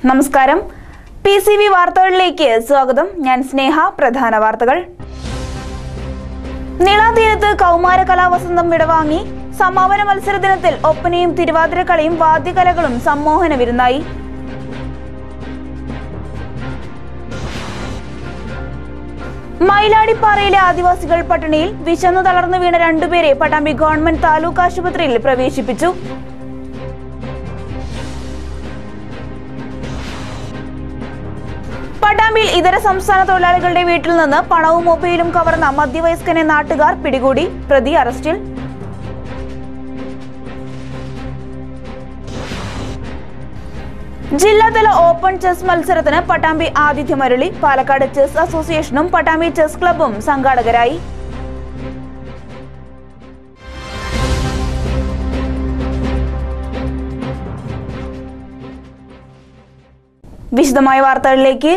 നമസ്കാരം P C V വാർത്തകളിലേക്ക് സ്വാഗതം ഞാൻ സ്നേഹ പ്രധാന വാർത്തകൾ നീളാതീരത്ത് കൗമാര കലാവസന്തം വിടവാങ്ങി സമാപന മത്സര ദിനത്തിൽ ഒപ്പനയും തിരുവാതിരക്കളിയും വാദ്യകലകളും സമ്മോഹന വിരുന്നായി മയിലാടിപ്പാറയിലെ ആദിവാസികൾ പട്ടിണിയിൽ വിശന്നു തളർന്നു വീണ രണ്ടുപേരെ പട്ടാമ്പി ഗവൺമെന്റ് താലൂക്ക് ആശുപത്രിയിൽ പ്രവേശിപ്പിച്ചു പട്ടാമ്പിയിൽ ഇതര സംസ്ഥാന തൊഴിലാളികളുടെ വീട്ടിൽ നിന്ന് പണവും മൊബൈലും കവർന്ന മധ്യവയസ്കനെ നാട്ടുകാർ പിടികൂടി പ്രതി അറസ്റ്റിൽ ജില്ലാതല ഓപ്പൺ ചെസ് മത്സരത്തിന് പട്ടാമ്പി ആതിഥ്യമരുളി പാലക്കാട് ചെസ് അസോസിയേഷനും പട്ടാമ്പി ചെസ് ക്ലബും സംഘാടകരായി വിശദമായ വാർത്തകളിലേക്ക്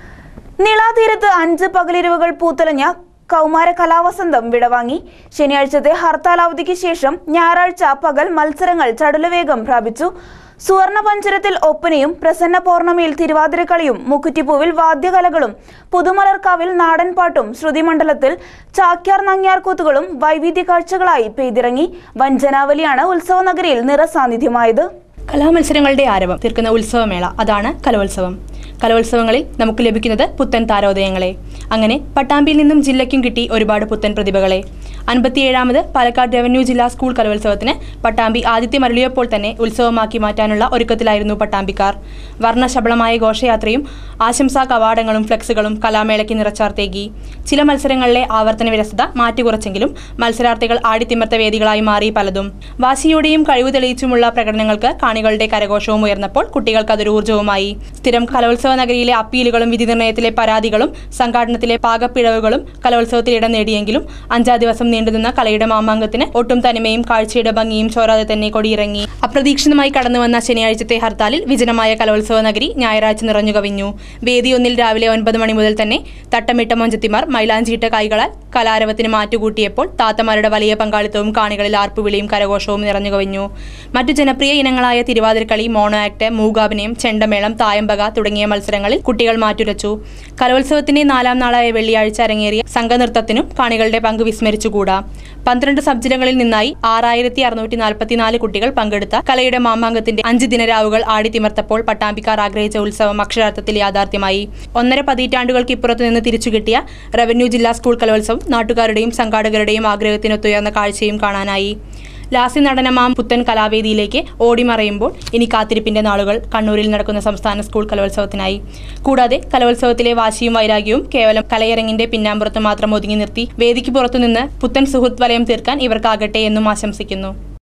നിളാതീരത്ത് അഞ്ച് പകലിരവുകൾ പൂത്തലഞ്ഞ കൗമാര കലാവസന്തം വിടവാങ്ങി ശനിയാഴ്ചത്തെ ഹർത്താൽ അവധിക്ക് ശേഷം ഞായറാഴ്ച പകൽ മത്സരങ്ങൾ ചടുലവേഗം പ്രാപിച്ചു സുവർണ പഞ്ചരത്തിൽ ഒപ്പനയും പ്രസന്ന പൗർണമിയിൽ തിരുവാതിരക്കളിയും മുക്കുറ്റിപ്പൂവിൽ വാദ്യകലകളും പുതുമലർക്കാവിൽ നാടൻപാട്ടും ശ്രുതിമണ്ഡലത്തിൽ ചാക്യാർ നങ്ങ്യാർ കൂത്തുകളും വൈവിധ്യ കാഴ്ചകളായി പെയ്തിറങ്ങി വഞ്ചനാവലിയാണ് ഉത്സവ നഗരിയിൽ നിറസാന്നിധ്യമായത് കലാമത്സരങ്ങളുടെ ആരവം തീർക്കുന്ന ഉത്സവമേള അതാണ് കലോത്സവം കലോത്സവങ്ങളിൽ നമുക്ക് ലഭിക്കുന്നത് പുത്തൻ താരോദയങ്ങളെ അങ്ങനെ പട്ടാമ്പിയിൽ നിന്നും ജില്ലയ്ക്കും കിട്ടി ഒരുപാട് പുത്തൻ പ്രതിഭകളെ അൻപത്തിയേഴാമത് പാലക്കാട് റവന്യൂ ജില്ലാ സ്കൂൾ കലോത്സവത്തിന് പട്ടാമ്പി ആദിത്യം അരുളിയപ്പോൾ തന്നെ ഉത്സവമാക്കി മാറ്റാനുള്ള ഒരുക്കത്തിലായിരുന്നു പട്ടാമ്പിക്കാർ വർണ്ണശബളമായ ഘോഷയാത്രയും ആശംസാ കവാടങ്ങളും ഫ്ലെക്സുകളും കലാമേളയ്ക്ക് നിറച്ചാർത്തേകി ചില മത്സരങ്ങളിലെ ആവർത്തന വിരസത മാറ്റിക്കുറച്ചെങ്കിലും മത്സരാർത്ഥികൾ ആടിത്തിമർത്ത വേദികളായി മാറി പലതും വാശിയോടെയും കഴിവ് തെളിയിച്ചുമുള്ള പ്രകടനങ്ങൾക്ക് കാണികളുടെ കരഘോഷവും ഉയർന്നപ്പോൾ കുട്ടികൾക്ക് അതൊരു ഊർജ്ജവുമായി സ്ഥിരം കലോത്സവ നഗരിയിലെ അപ്പീലുകളും വിധി നിർണയത്തിലെ പരാതികളും സംഘാടനത്തിലെ പാകപ്പിഴവുകളും കലോത്സവത്തിൽ ഇടം നേടിയെങ്കിലും അഞ്ചാം ദിവസം നീണ്ടുനിന്ന കലയുടെ മാമാങ്കത്തിന് ഒട്ടും തനിമയും കാഴ്ചയുടെ ഭംഗിയും ചോരാതെ തന്നെ കൊടിയിറങ്ങി അപ്രതീക്ഷിതമായി കടന്നുവന്ന ശനിയാഴ്ചത്തെ ഹർത്താലിൽ വിജനമായ കലോത്സവ നഗരി ഞായറാഴ്ച നിറഞ്ഞു കവിഞ്ഞു വേദി ഒന്നിൽ രാവിലെ ഒൻപത് മണി മുതൽ തന്നെ തട്ടമിട്ട മൊഞ്ചത്തിമാർ മൈലാഞ്ചിയിട്ട കൈകളാൽ കലാരവത്തിന് മാറ്റുകൂട്ടിയപ്പോൾ താത്തമാരുടെ വലിയ പങ്കാളിത്തവും കാണികളിൽ ആർപ്പുവിളിയും കരഘോഷവും നിറഞ്ഞു കവിഞ്ഞു മറ്റു ജനപ്രിയ ഇനങ്ങളായ തിരുവാതിരക്കളി മോണോ ആക്ട് മൂകാഭിനയം ചെണ്ടമേളം തായമ്പക തുടങ്ങിയ മത്സരങ്ങളിൽ കുട്ടികൾ മാറ്റുരച്ചു കലോത്സവത്തിന്റെ നാലാം നാളായ വെള്ളിയാഴ്ച അരങ്ങേറിയ സംഘനൃത്തത്തിനും കാണികളുടെ പങ്ക് വിസ്മരിച്ചുകൂടാ പന്ത്രണ്ട് സബ് ജില്ലകളിൽ നിന്നായി ആറായിരത്തി അറുന്നൂറ്റി നാൽപ്പത്തിനാല് കുട്ടികൾ പങ്കെടുത്ത കലയുടെ മാമാങ്കത്തിന്റെ അഞ്ച് ദിനരാവുകൾ ആടിത്തിമർത്തപ്പോൾ പട്ടാമ്പിക്കാർ ആഗ്രഹിച്ച ഉത്സവം അക്ഷരാർത്ഥത്തിൽ യാഥാർത്ഥ്യമായി ഒന്നര പതിറ്റാണ്ടുകൾക്ക് ഇപ്പുറത്തു നിന്ന് തിരിച്ചു കിട്ടിയ റവന്യൂ ജില്ലാ സ്കൂൾ കലോത്സവം നാട്ടുകാരുടെയും സംഘാടകരുടെയും ആഗ്രഹത്തിനൊത്തുയർന്ന കാഴ്ചയും കാണാനായി ലാസ്യ നടനമാം പുത്തൻ കലാവേദിയിലേക്ക് ഓടിമറയുമ്പോൾ ഇനി കാത്തിരിപ്പിന്റെ നാളുകൾ കണ്ണൂരിൽ നടക്കുന്ന സംസ്ഥാന സ്കൂൾ കലോത്സവത്തിനായി കൂടാതെ കലോത്സവത്തിലെ വാശിയും വൈരാഗ്യവും കേവലം കലയരങ്ങിന്റെ പിന്നാമ്പുറത്ത് മാത്രം ഒതുങ്ങി നിർത്തി വേദിക്ക് പുറത്തുനിന്ന് പുത്തൻ സുഹൃത്ത് വലയം തീർക്കാൻ ഇവർക്കാകട്ടെ എന്നും ആശംസിക്കുന്നു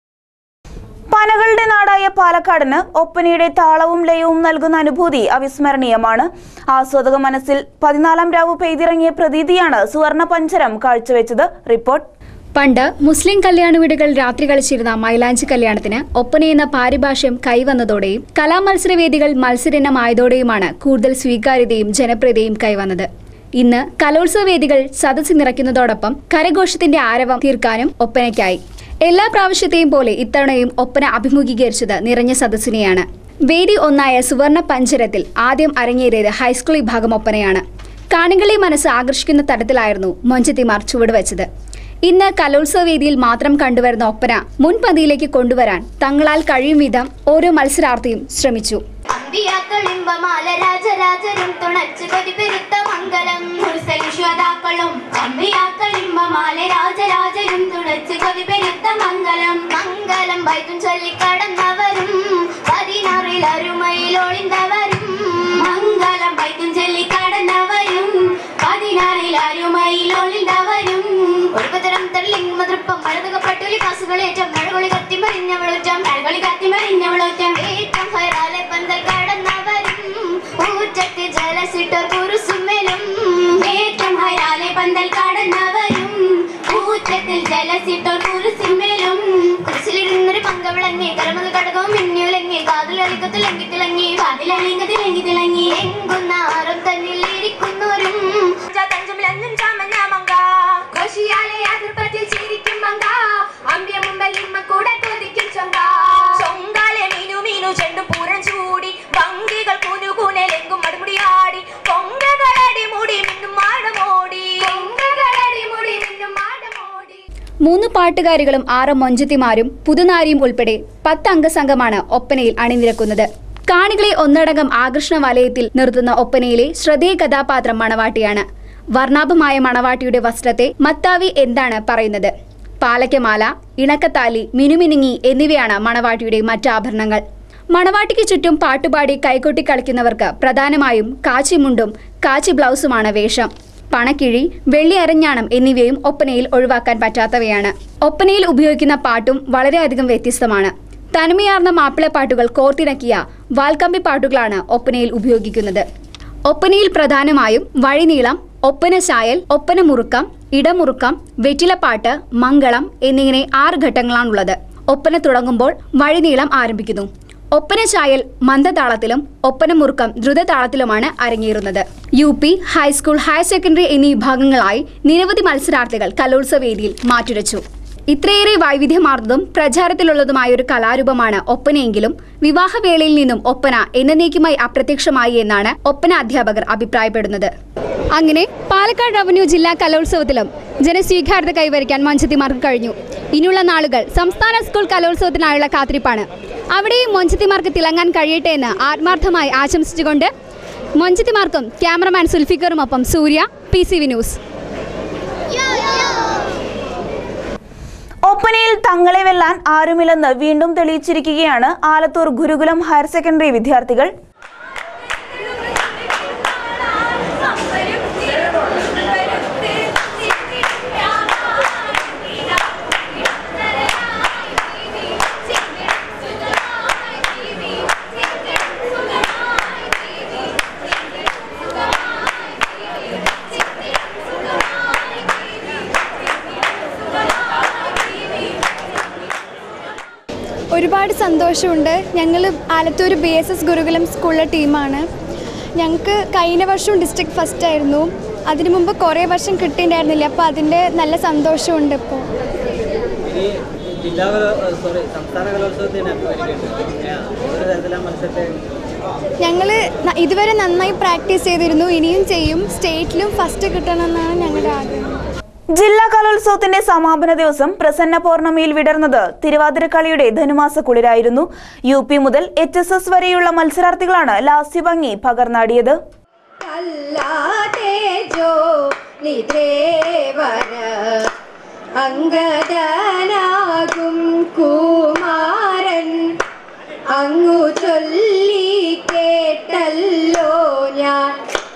പനകളുടെ നാടായ പാലക്കാടിന് ഒപ്പനയുടെ താളവും ലയവും നൽകുന്ന അനുഭൂതി അവിസ്മരണീയമാണ് ആസ്വാദക മനസ്സിൽ പതിനാലാം രാവ് പെയ്തിറങ്ങിയ പ്രതീതിയാണ് സുവർണ പഞ്ചരം കാഴ്ചവെച്ചത് റിപ്പോർട്ട് പണ്ട് മുസ്ലിം കല്യാണ വീടുകൾ രാത്രി കളിച്ചിരുന്ന മൈലാഞ്ചി കല്യാണത്തിന് ഒപ്പനയെന്ന പാരിഭാഷ്യം കൈവന്നതോടെയും കലാമത്സരവേദികൾ മത്സരിനമായതോടെയുമാണ് കൂടുതൽ സ്വീകാര്യതയും ജനപ്രിയതയും കൈവന്നത് ഇന്ന് കലോത്സവ വേദികൾ സദസ്സ് നിറയ്ക്കുന്നതോടൊപ്പം കരഘോഷത്തിന്റെ ആരവം തീർക്കാനും ഒപ്പനയ്ക്കായി എല്ലാ പ്രാവശ്യത്തെയും പോലെ ഇത്തവണയും ഒപ്പന അഭിമുഖീകരിച്ചത് നിറഞ്ഞ സദസ്സിനെയാണ് വേദി ഒന്നായ സുവർണ പഞ്ചരത്തിൽ ആദ്യം അരങ്ങേറിയത് ഹൈസ്കൂൾ വിഭാഗം ഒപ്പനയാണ് കാണികളെ മനസ്സ് ആകർഷിക്കുന്ന തരത്തിലായിരുന്നു മൊഞ്ചത്തിമാർ ചുവടുവെച്ചത് ഇന്ന് കലോത്സവ വേദിയിൽ മാത്രം കണ്ടുവരുന്ന ഒപ്പന മുൻപന്തിയിലേക്ക് കൊണ്ടുവരാൻ തങ്ങളാൽ കഴിയും വിധം ഓരോ മത്സരാർത്ഥിയും ശ്രമിച്ചു അമ്പിയാക്കളിമ്പമാല രാജരാജരും തുണച്ചു കൊതിപെരുത്ത മംഗളം മുഴുസലിശ്വതാക്കളും അമ്പിയാക്കളിമ്പമാല രാജരാജരും തുണച്ചു കൊതിപെരുത്ത മംഗളം മംഗളം വൈറ്റും ചൊല്ലിക്കടന്നവരും പതിനാറിൽ അരുമയിൽ ഒളിന്തവരും മംഗളം വൈറ്റും ചൊല്ലിക്കടന്നവരും പതിനാറിൽ അരുമയിൽ ഒളിന്തവരും ഒഴുകുതരം തള്ളിങ് മതൃപ്പം മഴകപ്പട്ടുലി കാസുകളേറ്റം മഴകൊളി കത്തിമറിഞ്ഞവളൊറ്റം മഴകൊളി കത്തിമറിഞ്ഞവളൊറ്റം ഏറ്റം ഹൈറാലെ പന്തൽ കടന്നവരും ഊറ്റത്ത് ജലസിട്ടോർ കുറുസുമ്മലും ഏറ്റം ഹൈറാലെ പന്തൽ കടന്നവരും ഊറ്റത്തിൽ ജലസിട്ടോർ കുറുസിമ്മലും കുരിശിലിരുന്നൊരു പങ്കവിളങ്ങി കരമുക കടകവും മിന്നുലങ്ങി കാതിലളിക്ക തിളങ്ങി തിളങ്ങി കാതിലളിങ്ക തിളങ്ങി തിളങ്ങി എങ്കുന്ന ആറും തന്നിൽ ഇരിക്കുന്നോരും തഞ്ചമിലഞ്ഞും ചാമഞ്ഞാമങ്ക ഘോഷിയാലെ അതിർപ്പത്തിൽ ചിരിക്കും മങ്ക അമ്പ്യ മുമ്പൽ ഇമ്മ കൂടെ കൊതിക്കും ചൊങ്ക ചൊങ്കാലെ മീനു മീനു ചെണ്ടു പൂരം ചൂടി ഭംഗികൾ കുനു മൂന്ന് പാട്ടുകാരികളും ആറ് മൊഞ്ചത്തിമാരും പുതുനാരിയും ഉൾപ്പെടെ പത്ത് അംഗ സംഘമാണ് ഒപ്പനയിൽ അണിനിരക്കുന്നത് കാണികളെ ഒന്നടങ്കം ആകർഷണ വലയത്തിൽ നിർത്തുന്ന ഒപ്പനയിലെ ശ്രദ്ധേയ കഥാപാത്രം മണവാട്ടിയാണ് വർണ്ണാഭമായ മണവാട്ടിയുടെ വസ്ത്രത്തെ മത്താവി എന്താണ് പറയുന്നത് പാലക്കമാല ഇണക്കത്താലി മിനുമിനുങ്ങി എന്നിവയാണ് മണവാട്ടിയുടെ മറ്റാഭരണങ്ങൾ മണവാട്ടിക്ക് ചുറ്റും പാട്ടുപാടി കൈകൊട്ടി കളിക്കുന്നവർക്ക് പ്രധാനമായും കാച്ചിമുണ്ടും കാച്ചി ബ്ലൗസുമാണ് വേഷം പണക്കിഴി വെള്ളി അരഞ്ഞാണം എന്നിവയും ഒപ്പനയിൽ ഒഴിവാക്കാൻ പറ്റാത്തവയാണ് ഒപ്പനയിൽ ഉപയോഗിക്കുന്ന പാട്ടും വളരെയധികം വ്യത്യസ്തമാണ് തനിമയാർന്ന മാപ്പിളപ്പാട്ടുകൾ കോർത്തിണക്കിയ വാൽക്കമ്പി പാട്ടുകളാണ് ഒപ്പനയിൽ ഉപയോഗിക്കുന്നത് ഒപ്പനയിൽ പ്രധാനമായും വഴിനീളം ഒപ്പന ചായൽ ഒപ്പന മുറുക്കം ഇടമുറുക്കം വെറ്റിലപ്പാട്ട് മംഗളം എന്നിങ്ങനെ ആറ് ഘട്ടങ്ങളാണുള്ളത് ഒപ്പന തുടങ്ങുമ്പോൾ വഴിനീളം ആരംഭിക്കുന്നു ഒപ്പന ചായൽ മന്ദതാളത്തിലും ഒപ്പന മുറുക്കം ദ്രുതതാളത്തിലുമാണ് അരങ്ങേറുന്നത് U P high school higher secondary എന്നീ വിഭാഗങ്ങളായി നിരവധി മത്സരാർത്ഥികൾ കലോത്സവ വേദിയിൽ മാറ്റുരച്ചു ഇത്രയേറെ വൈവിധ്യമാർന്നതും പ്രചാരത്തിലുള്ളതുമായ ഒരു കലാരൂപമാണ് ഒപ്പനയെങ്കിലും വിവാഹവേളയിൽ നിന്നും ഒപ്പന എന്നേക്കുമായി അപ്രത്യക്ഷമായി എന്നാണ് ഒപ്പന അധ്യാപകർ അഭിപ്രായപ്പെടുന്നത് അങ്ങനെ പാലക്കാട് റവന്യൂ ജില്ലാ കലോത്സവത്തിലും ജനസ്വീകാര്യത കൈവരിക്കാൻ മഞ്ചത്തിമാർക്ക് കഴിഞ്ഞു ഇനിയുള്ള നാളുകൾ സംസ്ഥാന സ്കൂൾ കലോത്സവത്തിനായുള്ള കാത്തിരിപ്പാണ് അവിടെയും മൊഞ്ചത്തിമാർക്ക് തിളങ്ങാൻ കഴിയട്ടെ എന്ന് ആത്മാർത്ഥമായി ആശംസിച്ചുകൊണ്ട് മൊഞ്ചത്തിമാർക്കും ക്യാമറമാൻ സുൽഫിക്കറുമൊപ്പം Surya P C V news ഒപ്പനയിൽ തങ്ങളെ വെല്ലാൻ ആരുമില്ലെന്ന് വീണ്ടും തെളിയിച്ചിരിക്കുകയാണ് ആലത്തൂർ ഗുരുകുലം ഹയർ സെക്കൻഡറി വിദ്യാർത്ഥികൾ ഒരുപാട് സന്തോഷമുണ്ട് ഞങ്ങൾ Alathur B S S Gurukulam സ്കൂളിലെ ടീമാണ് ഞങ്ങൾക്ക് കഴിഞ്ഞ വർഷവും ഡിസ്ട്രിക്ട് ഫസ്റ്റ് ആയിരുന്നു അതിനു മുമ്പ് കുറേ വർഷം കിട്ടിയിട്ടുണ്ടായിരുന്നില്ല അപ്പോൾ അതിൻ്റെ നല്ല സന്തോഷമുണ്ട് ഇപ്പോൾ ഇനി ജില്ലാ കലോ സോറി സംസ്ഥാന കലോത്സവത്തിന് വരികയുണ്ട് ഒരു തരത്തിലാണ് മത്സരത്തെ ഞങ്ങൾ ഇതുവരെ നന്നായി പ്രാക്ടീസ് ചെയ്തിരുന്നു ഇനിയും ചെയ്യും സ്റ്റേറ്റിലും ഫസ്റ്റ് കിട്ടണമെന്നാണ് ഞങ്ങളുടെ ആഗ്രഹം ജില്ലാ കലോത്സവത്തിന്റെ സമാപന ദിവസം പ്രസന്ന പൗർണമിയിൽ വിടർന്നത് തിരുവാതിരക്കളിയുടെ ധനുമാസ കുളിരായിരുന്നു യു പി മുതൽ എച്ച് എസ് എസ് വരെയുള്ള മത്സരാർത്ഥികളാണ് ലാസ്യഭംഗി പകർന്നാടിയത് തേജോ നിദേവര അങ്കദനാകും കുമാരൻ അങ്ങു ചൊല്ലി കേട്ടല്ലോ ഞാൻ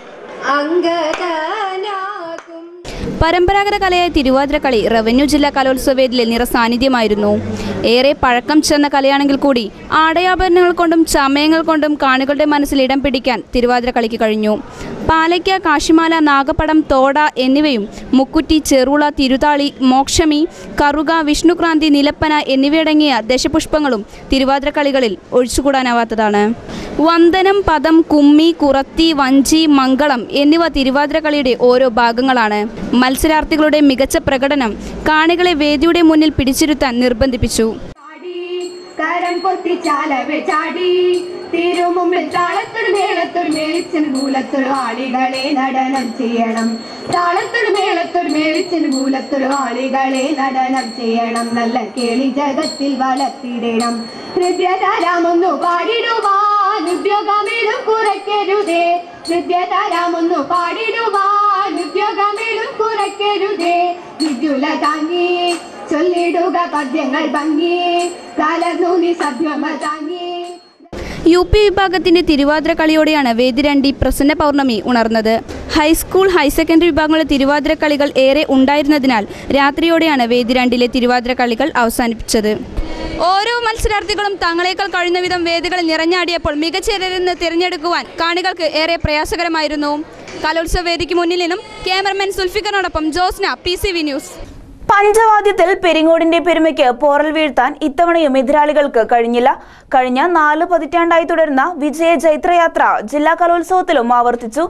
അങ്കദനാകും പരമ്പരാഗത കലയായ തിരുവാതിരക്കളി റവന്യൂ ജില്ലാ കലോത്സവവേദിയിലെ നിറസാന്നിധ്യമായിരുന്നു ഏറെ പഴക്കം ചെന്ന കലയാണെങ്കിൽ കൂടി ആടയാഭരണങ്ങൾ കൊണ്ടും ചമയങ്ങൾ കൊണ്ടും കാണികളുടെ മനസ്സിൽ ഇടം പിടിക്കാൻ തിരുവാതിരക്കളിക്ക് കഴിഞ്ഞു പാലയ്ക്ക കാശിമാല നാഗപ്പടം തോട എന്നിവയും മുക്കുറ്റി ചെറുള തിരുതാളി മോക്ഷമി കറുക വിഷ്ണുക്രാന്തി നിലപ്പന എന്നിവയടങ്ങിയ ദശപുഷ്പങ്ങളും തിരുവാതിരക്കളികളിൽ ഒഴിച്ചുകൂടാനാവാത്തതാണ് വന്ദനം പദം കുമ്മി കുറത്തി വഞ്ചി മംഗളം എന്നിവ തിരുവാതിരക്കളിയുടെ ഓരോ ഭാഗങ്ങളാണ് മത്സരാർത്ഥികളുടെ മികച്ച പ്രകടനം കാണികളെ വേദിയുടെ മുന്നിൽ പിടിച്ചിരുത്താൻ നിർബന്ധിപ്പിച്ചു കരം പൊത്തി ചാലവെ ചാടി തിരുമുമ്പിൽ താളത്തൊരു മേളത്തൊരു മേളിച്ചൻ മൂലത്തൊരു ആളികളെ നടനം ചെയ്യണം താളത്തൊരു മേളത്തൊരു മേളിച്ചൻ മൂലത്തൊരു ആളികളെ നടനം ചെയ്യണം നല്ല കേളി ജഗത്തിൽ വളർത്തിയിടണം ഹൃദയതാരാമൊന്നു പാടിടുവാൻ ഉദ്യോഗമേലും കുറയ്ക്കരുതേ ഹൃദയതാരാമൊന്നു പാടിടുവാൻ ഉദ്യോഗമേലും കുറയ്ക്കരുതേ വിദ്യുല താങ്ങി ചൊല്ലിടുക പദ്യങ്ങൾ ഭംഗി കാലനൂനി സഭ്യമ താങ്ങി യു പി വിഭാഗത്തിന്റെ തിരുവാതിരക്കളിയോടെയാണ് വേദിരണ്ടി പ്രസന്ന പൗർണമി ഉണർന്നത് ഹൈസ്കൂൾ ഹയർ സെക്കൻഡറി വിഭാഗങ്ങളിലെ തിരുവാതിരക്കളികൾ ഏറെ ഉണ്ടായിരുന്നതിനാൽ രാത്രിയോടെയാണ് വേദിരണ്ടിലെ തിരുവാതിരക്കളികൾ അവസാനിപ്പിച്ചത് ഓരോ മത്സരാർത്ഥികളും തങ്ങളെക്കാൾ കഴിയുന്ന വിധം വേദികളിൽ നിറഞ്ഞാടിയപ്പോൾ മികച്ചവരെന്ന് തിരഞ്ഞെടുക്കുവാൻ കാണികൾക്ക് ഏറെ പ്രയാസകരമായിരുന്നു കലോത്സവ വേദിക്ക് മുന്നിൽ നിന്നും ക്യാമറമാൻ സുൽഫിക്കറിനോടൊപ്പം Josna P C V news പഞ്ചവാദ്യത്തിൽ പെരിങ്ങോടിന്റെ പെരുമയ്ക്ക് പോറൽ വീഴ്ത്താൻ ഇത്തവണയും എതിരാളികൾക്ക് കഴിഞ്ഞില്ല കഴിഞ്ഞ നാല് പതിറ്റാണ്ടായി തുടരുന്ന വിജയ ജൈത്രയാത്ര ജില്ലാ കലോത്സവത്തിലും ആവർത്തിച്ചു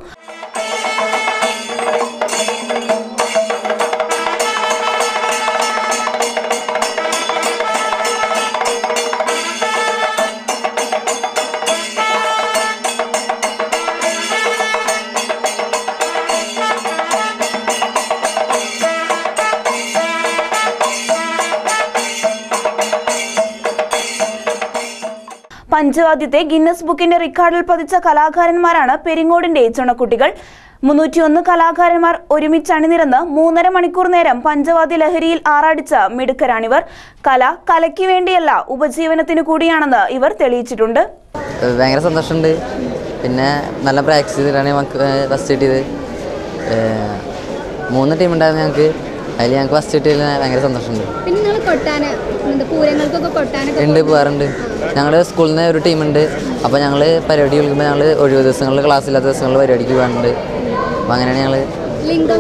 പഞ്ചവാദ്യത്തെ ഗിന്നസ് ബുക്കിന്റെ റെക്കോർഡിൽ പതിച്ച കലാകാരന്മാരാണ് പെരിങ്ങോടിന്റെ ചുണക്കുട്ടികൾ മുന്നൂറ്റിയൊന്ന് കലാകാരന്മാർ ഒരുമിച്ച് അണിനിരന്ന് മൂന്നര മണിക്കൂർ നേരം പഞ്ചവാദ്യ ലഹരിയിൽ ആറാടിച്ച മിടുക്കരാണിവർ കല കലയ്ക്ക് വേണ്ടിയല്ല ഉപജീവനത്തിന് കൂടിയാണെന്ന് ഇവർ തെളിയിച്ചിട്ടുണ്ട് ഭയങ്കര സന്തോഷമുണ്ട് പിന്നെ നല്ല പ്രാക്ടീസ് ചെയ്തിട്ടാണ് നമുക്ക് ഫസ്റ്റ് കിട്ടിയത് ഏഹ് മൂന്ന് ടീം ഉണ്ടായിരുന്നു ഞങ്ങൾക്ക് അതിൽ ഞങ്ങൾക്ക് ഫസ്റ്റ് കിട്ടിയതിൽ ഭയങ്കര സന്തോഷമുണ്ട് പിന്നെ നിങ്ങൾ കൊട്ടാന് എന്താ പൂരങ്ങൾക്കൊക്കെ കൊട്ടാനൊക്കെ ഉണ്ട് പോകാറുണ്ട് ഞങ്ങൾ സ്കൂളിൽ നിന്ന് ഒരു ടീമുണ്ട് അപ്പോൾ ഞങ്ങൾ പരിപാടി വിളിക്കുമ്പോൾ ഞങ്ങൾ ഒഴിവ് ദിവസങ്ങളിൽ ക്ലാസ് ഇല്ലാത്ത ദിവസങ്ങളിൽ പരിപാടിക്ക് പോകാറുണ്ട് അപ്പോൾ അങ്ങനെയാണ് ഞങ്ങൾ ലിംഗം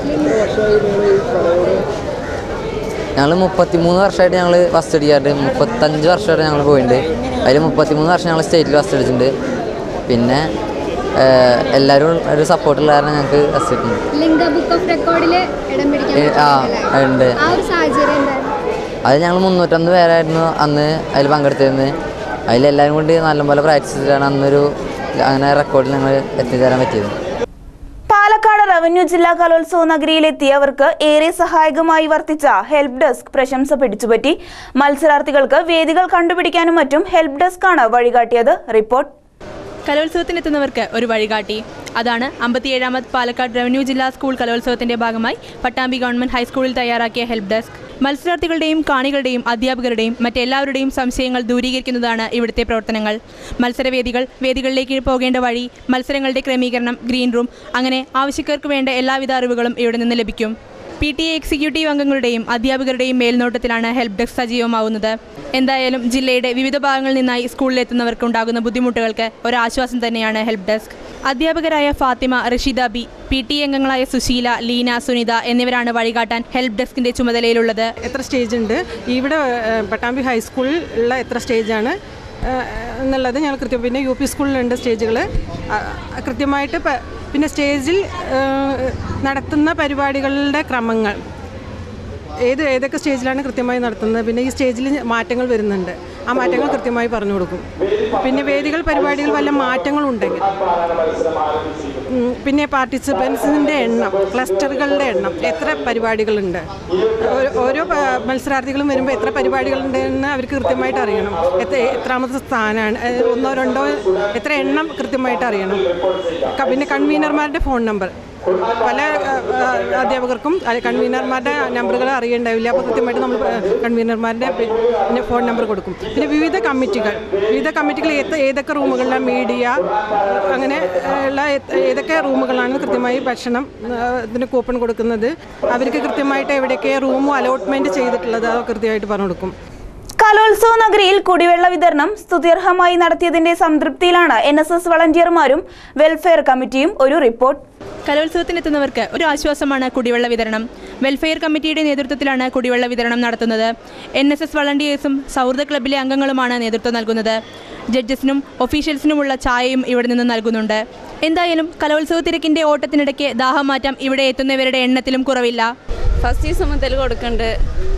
ഞങ്ങൾ മുപ്പത്തിമൂന്ന് വർഷമായിട്ട് ഞങ്ങൾ ഫസ്റ്റ് അടിക്കാറുണ്ട് മുപ്പത്തഞ്ച് വർഷമായിട്ട് ഞങ്ങൾ പോയിട്ടുണ്ട് അതിൽ മുപ്പത്തിമൂന്ന് വർഷം ഞങ്ങൾ സ്റ്റേറ്റിൽ ഫസ്റ്റ് അടിച്ചിട്ടുണ്ട് പിന്നെ ഏഹ് എല്ലാവരും ഒരു സപ്പോർട്ടുള്ള കാരണം ഞങ്ങൾക്ക് ഫസ്റ്റ് കിട്ടുന്നുണ്ട് ലിംഗ ബുക്ക് ഓഫ് റെക്കോർഡിൽ ഇടം പിടിക്കാൻ ഏ, ആ പറ്റുന്നില്ല. ഉണ്ട് ആ ഒരു സാഹചര്യം എന്തായിരുന്നു അത് ഞങ്ങൾ മുന്നൂറ്റൊന്ന് പേരായിരുന്നു അന്ന് അതിൽ പങ്കെടുത്തിരുന്നത് അതിലെല്ലാവരും കൂടി നല്ലപോലെ പ്രാക്ടീസ് ചെയ്തിട്ടാണ് അന്നൊരു അങ്ങനെ റെക്കോർഡിൽ ഞങ്ങൾ എത്തിച്ചേരാൻ പറ്റിയത് പാലക്കാട് റവന്യൂ ജില്ലാ കലോത്സവ നഗരിയിലെത്തിയവർക്ക് ഏറെ സഹായകമായി വർത്തിച്ച ഹെൽപ്പ് ഡെസ്ക് പ്രശംസ പിടിച്ചുപറ്റി മത്സരാർത്ഥികൾക്ക് വേദികൾ കണ്ടുപിടിക്കാനും മറ്റും ഹെൽപ്പ് ഡെസ്ക് ആണ് വഴികാട്ടിയത് റിപ്പോർട്ട് കലോത്സവത്തിനെത്തുന്നവർക്ക് ഒരു വഴികാട്ടി അതാണ് അമ്പത്തിയേഴാമത് പാലക്കാട് റവന്യൂ ജില്ലാ സ്കൂൾ കലോത്സവത്തിന്റെ ഭാഗമായി പട്ടാമ്പി ഗവൺമെന്റ് ഹൈസ്കൂളിൽ തയ്യാറാക്കിയ ഹെൽപ്പ് ഡെസ്ക് മത്സരാർത്ഥികളുടെയും കാണികളുടെയും അധ്യാപകരുടെയും മറ്റെല്ലാവരുടെയും സംശയങ്ങൾ ദൂരീകരിക്കുന്നതാണ് ഇവിടുത്തെ പ്രവർത്തനങ്ങൾ മത്സരവേദികൾ വേദികളിലേക്ക് പോകേണ്ട വഴി മത്സരങ്ങളുടെ ക്രമീകരണം ഗ്രീൻ റൂം അങ്ങനെ ആവശ്യക്കാർക്ക് വേണ്ട എല്ലാവിധ അറിവുകളും ഇവിടെ നിന്ന് ലഭിക്കും പി ടി എ എക്സിക്യൂട്ടീവ് അംഗങ്ങളുടെയും അധ്യാപകരുടെയും മേൽനോട്ടത്തിലാണ് ഹെൽപ്പ് ഡെസ്ക് സജീവമാവുന്നത് എന്തായാലും ജില്ലയുടെ വിവിധ ഭാഗങ്ങളിൽ നിന്നായി സ്കൂളിലെത്തുന്നവർക്ക് ഉണ്ടാകുന്ന ബുദ്ധിമുട്ടുകൾക്ക് ഒരാശ്വാസം തന്നെയാണ് ഹെൽപ്പ് ഡെസ്ക് അധ്യാപകരായ Fathima Rasheeda B P T A അംഗങ്ങളായ സുശീല ലീന സുനിത എന്നിവരാണ് വഴികാട്ടാൻ ഹെൽപ്പ് ഡെസ്കിന്റെ ചുമതലയിലുള്ളത് എത്ര സ്റ്റേജ് ഉണ്ട് ഇവിടെ ഏഹ്, പട്ടാമ്പി ഹൈസ്കൂളിൽ ഉള്ള എത്ര സ്റ്റേജാണ് ഏഹ്, എന്നുള്ളത് ഞങ്ങൾ കൃത്യം പിന്നെ യു പി സ്കൂളിലുണ്ട് സ്റ്റേജുകൾ കൃത്യമായിട്ട് പ- പിന്നെ സ്റ്റേജിൽ ഏഹ്, നടത്തുന്ന പരിപാടികളുടെ ക്രമങ്ങൾ ഏത് ഏതൊക്കെ സ്റ്റേജിലാണ് കൃത്യമായി നടത്തുന്നത് പിന്നെ ഈ സ്റ്റേജിൽ മാറ്റങ്ങൾ വരുന്നുണ്ട് ആ മാറ്റങ്ങൾ കൃത്യമായി പറഞ്ഞു കൊടുക്കും പിന്നെ വേദികൾ പരിപാടികൾ വല്ല മാറ്റങ്ങളുണ്ടെങ്കിൽ ഉം, പിന്നെ പാർട്ടിസിപ്പൻസിൻ്റെ എണ്ണം ക്ലസ്റ്ററുകളുടെ എണ്ണം എത്ര പരിപാടികളുണ്ട് ഓരോ- ഓരോ പ- മത്സരാർത്ഥികളും വരുമ്പോൾ എത്ര പരിപാടികളുണ്ട് എന്ന് അവർക്ക് കൃത്യമായിട്ട് അറിയണം എത്ര എത്രാമത്തെ സ്ഥാനമാണ് ഏഹ്, ഒന്നോ രണ്ടോ എത്ര എണ്ണം കൃത്യമായിട്ട് അറിയണം ക- പിന്നെ കൺവീനർമാരുടെ ഫോൺ നമ്പർ പല ഏഹ്, ഏഹ്, അധ്യാപകർക്കും അല്ലെ കൺവീനർമാരുടെ നമ്പറുകൾ അറിയണ്ടാവില്ല അപ്പോൾ കൃത്യമായിട്ട് നമ്മൾ ഏഹ്, കൺവീനർമാരുടെ പിന്നെ ഫോൺ നമ്പർ കൊടുക്കും പിന്നെ വിവിധ കമ്മിറ്റികൾ വിവിധ കമ്മിറ്റികൾ ഏത്ത ഏതൊക്കെ റൂമുകളിലാണ് മീഡിയ അങ്ങനെ ഏഹ്, ഉള്ള ഏത്- ഏതൊക്കെ റൂമുകളാണ് കൃത്യമായി ഭക്ഷണം ഏഹ്, ഇതിന് കൂപ്പൺ കൊടുക്കുന്നത് അവർക്ക് കൃത്യമായിട്ട് എവിടെയൊക്കെ റൂം അലോട്ട്മെൻറ്റ് ചെയ്തിട്ടുള്ളത് അത് കൃത്യമായിട്ട് പറഞ്ഞു കൊടുക്കും കലോത്സവ നഗരിയിൽ കുടിവെള്ള വിതരണം സ്തുത്യർഹമായി നടത്തിയതിന്റെ സംതൃപ്തിയിലാണ് എൻ എസ് എസ് വളണ്ടിയർമാരും വെൽഫെയർ കമ്മിറ്റിയും ഒരു റിപ്പോർട്ട് കലോത്സവത്തിനെത്തുന്നവർക്ക് ഒരു ആശ്വാസമാണ് കുടിവെള്ള വിതരണം വെൽഫെയർ കമ്മിറ്റിയുടെ നേതൃത്വത്തിലാണ് കുടിവെള്ള വിതരണം നടത്തുന്നത് എൻ എസ് എസ് വളണ്ടിയേഴ്സും സൗഹൃദ ക്ലബിലെ അംഗങ്ങളുമാണ് നേതൃത്വം നൽകുന്നത് ജഡ്ജസിനും ഒഫീഷ്യൽസിനുമുള്ള ചായയും ഇവിടെ നിന്ന് നൽകുന്നുണ്ട് എന്തായാലും കലോത്സവ തിരക്കിന്റെ ഓട്ടത്തിനിടയ്ക്ക് ദാഹം മാറ്റാം ഇവിടെ എത്തുന്നവരുടെ എണ്ണത്തിലും കുറവില്ല ഫസ്റ്റ് ദിവസം മുതൽ കൊടുക്കുന്നുണ്ട്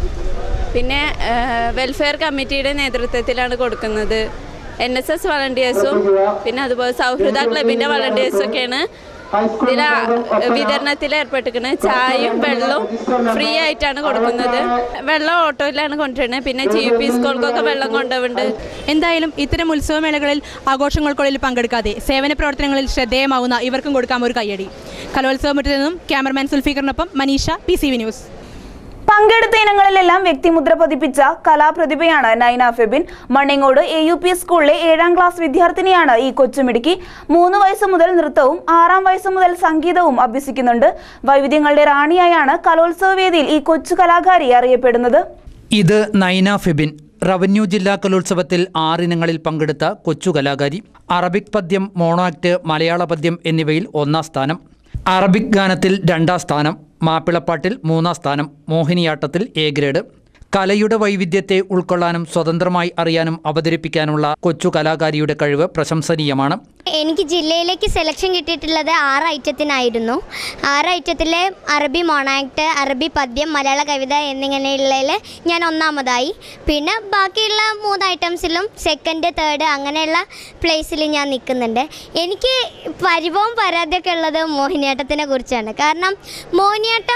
പിന്നെ വെൽഫെയർ കമ്മിറ്റിയുടെ നേതൃത്വത്തിലാണ് കൊടുക്കുന്നത് എൻ എസ് എസ് വളണ്ടിയേഴ്സും പിന്നെ അതുപോലെ സൗഹൃദ ക്ലബിൻ്റെ വളണ്ടിയേഴ്സൊക്കെയാണ് ഇതിൽ വിതരണത്തിൽ ഏർപ്പെട്ടിരിക്കുന്നത് ചായയും വെള്ളവും ഫ്രീ ആയിട്ടാണ് കൊടുക്കുന്നത് വെള്ളം ഓട്ടോയിലാണ് കൊണ്ടുവരുന്നത് പിന്നെ ജി പി സ്കൂൾക്കൊക്കെ വെള്ളം കൊണ്ടുപോകുന്നുണ്ട് എന്തായാലും ഇത്തരം ഉത്സവമേളകളിൽ ആഘോഷങ്ങൾക്കുള്ളിൽ പങ്കെടുക്കാതെ സേവന പ്രവർത്തനങ്ങളിൽ ശ്രദ്ധേയമാവുന്ന ഇവർക്കും കൊടുക്കാം ഒരു കയ്യടി കലോത്സവമുറ്റത്തു നിന്നും ക്യാമറമാൻ സുൽഫീഖറിനൊപ്പം Maneesha P C V news പങ്കെടുത്ത ഇനങ്ങളിലെല്ലാം വ്യക്തിമുദ്ര പതിപ്പിച്ച കലാപ്രതിഭയാണ് Naina Febin Manningode A U P സ്കൂളിലെ ഏഴാം ക്ലാസ് വിദ്യാർത്ഥിനിയാണ് ഈ കൊച്ചുമിടുക്കി മൂന്ന് വയസ്സ് മുതൽ നൃത്തവും ആറാം വയസ്സ് മുതൽ സംഗീതവും അഭ്യസിക്കുന്നുണ്ട് വൈവിധ്യങ്ങളുടെ റാണിയായാണ് കലോത്സവ വേദിയിൽ ഈ കൊച്ചു കലാകാരി അറിയപ്പെടുന്നത് ഇത് നൈന ഫെബിൻ റവന്യൂ ജില്ലാ കലോത്സവത്തിൽ ആറിനങ്ങളിൽ പങ്കെടുത്ത കൊച്ചു കലാകാരി അറബിക് പദ്യം മോണോ ആക്ട് മലയാള പദ്യം എന്നിവയിൽ ഒന്നാം സ്ഥാനം അറബിക് ഗാനത്തിൽ രണ്ടാം സ്ഥാനം മാപ്പിളപ്പാട്ടിൽ മൂന്നാം സ്ഥാനം മോഹിനിയാട്ടത്തിൽ എ ഗ്രേഡ് കലയുടെ വൈവിധ്യത്തെ ഉൾക്കൊള്ളാനും സ്വതന്ത്രമായി അറിയാനും അവതരിപ്പിക്കാനുള്ള കൊച്ചു കലാകാരിയുടെ കഴിവ് പ്രശംസനീയമാണ് എനിക്ക് ജില്ലയിലേക്ക് സെലക്ഷൻ കിട്ടിയിട്ടുള്ളത് ആറ് ഐറ്റത്തിനായിരുന്നു ആറ് ഐറ്റത്തിലെ അറബി മൊണാക്ട് അറബി പദ്യം മലയാള കവിത എന്നിങ്ങനെയുള്ളതിൽ ഞാൻ ഒന്നാമതായി പിന്നെ ബാക്കിയുള്ള മൂന്ന് ഐറ്റംസിലും സെക്കൻഡ് തേർഡ് അങ്ങനെയുള്ള പ്ലേസിൽ ഞാൻ നിൽക്കുന്നുണ്ട് എനിക്ക് പരിഭവം പരാതിയൊക്കെ ഉള്ളത് മോഹിനിയാട്ടത്തിനെ കുറിച്ചാണ് കാരണം മോഹിനിയാട്ടം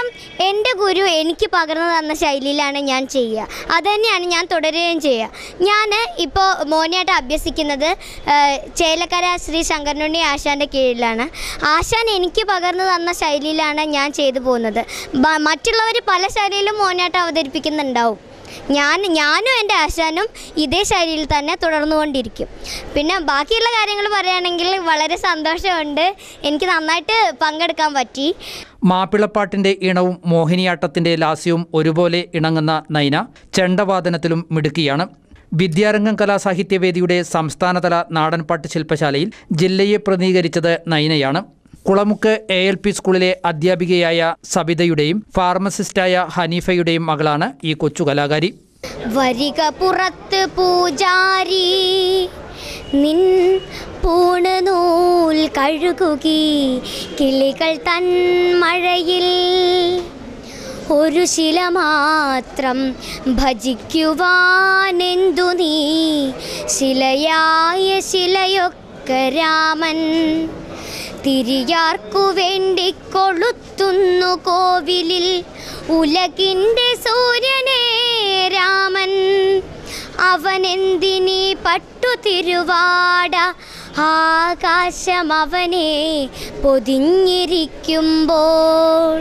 എൻ്റെ ഗുരു എനിക്ക് പകർന്നു തന്ന ശൈലിയിലാണ് ഞാൻ ചെയ്യുക അതുതന്നെയാണ് ഞാൻ തുടരുകയും ചെയ്യുക ഞാൻ ഇപ്പോൾ മോനിയായിട്ട് അഭ്യസിക്കുന്നത് ഏഹ്, ചേലക്കര ശ്രീ ശങ്കരനുണ്ണി ആശാൻ്റെ കീഴിലാണ് ആശാൻ എനിക്ക് പകർന്നു തന്ന ശൈലിയിലാണ് ഞാൻ ചെയ്തു പോകുന്നത് ബ- മറ്റുള്ളവർ പല ശൈലിയിലും മോനിയായിട്ട് അവതരിപ്പിക്കുന്നുണ്ടാവും ഞാൻ ഞാനും എൻ്റെ ആശാനും ഇതേ ശൈലിയിൽ തന്നെ തുടർന്നുകൊണ്ടിരിക്കും പിന്നെ ബാക്കിയുള്ള കാര്യങ്ങൾ പറയുകയാണെങ്കിൽ വളരെ സന്തോഷമുണ്ട് എനിക്ക് നന്നായിട്ട് പങ്കെടുക്കാൻ പറ്റി മാപ്പിളപ്പാട്ടിന്റെ ഇണവും മോഹിനിയാട്ടത്തിന്റെ ലാസ്യവും ഒരുപോലെ ഇണങ്ങുന്ന നൈന ചെണ്ടവാദനത്തിലും മിടുക്കിയാണ് വിദ്യാരംഗം കലാസാഹിത്യവേദിയുടെ സംസ്ഥാനതല നാടൻപാട്ട് ശില്പശാലയിൽ ജില്ലയെ പ്രതിനിധീകരിച്ചത് നൈനയാണ് കുളമുക്ക് എ എൽ പി സ്കൂളിലെ അധ്യാപികയായ സബിതയുടെയും ഫാർമസിസ്റ്റായ ഹനീഫയുടെയും മകളാണ് ഈ കൊച്ചു കലാകാരി വരിക പുറത്ത് പൂജാരി നിൻ പൂണ് നൂൽ കഴുകുകി കിളികൾ തൻ മഴയിൽ ഒരു ശില മാത്രം ഭജിക്കുവാനെന്തു നീ ശിലയായ ശിലയൊക്കെ രാമൻ തിരിയാർക്കു വേണ്ടി കൊളുത്തുന്നു കോവിലിൽ ഉലകിൻ്റെ സൂര്യനേ രാമൻ അവനെന്തിനീ പട്ടു തിരുവാട ആകാശം അവനെ പൊതിഞ്ഞിരിക്കുമ്പോൾ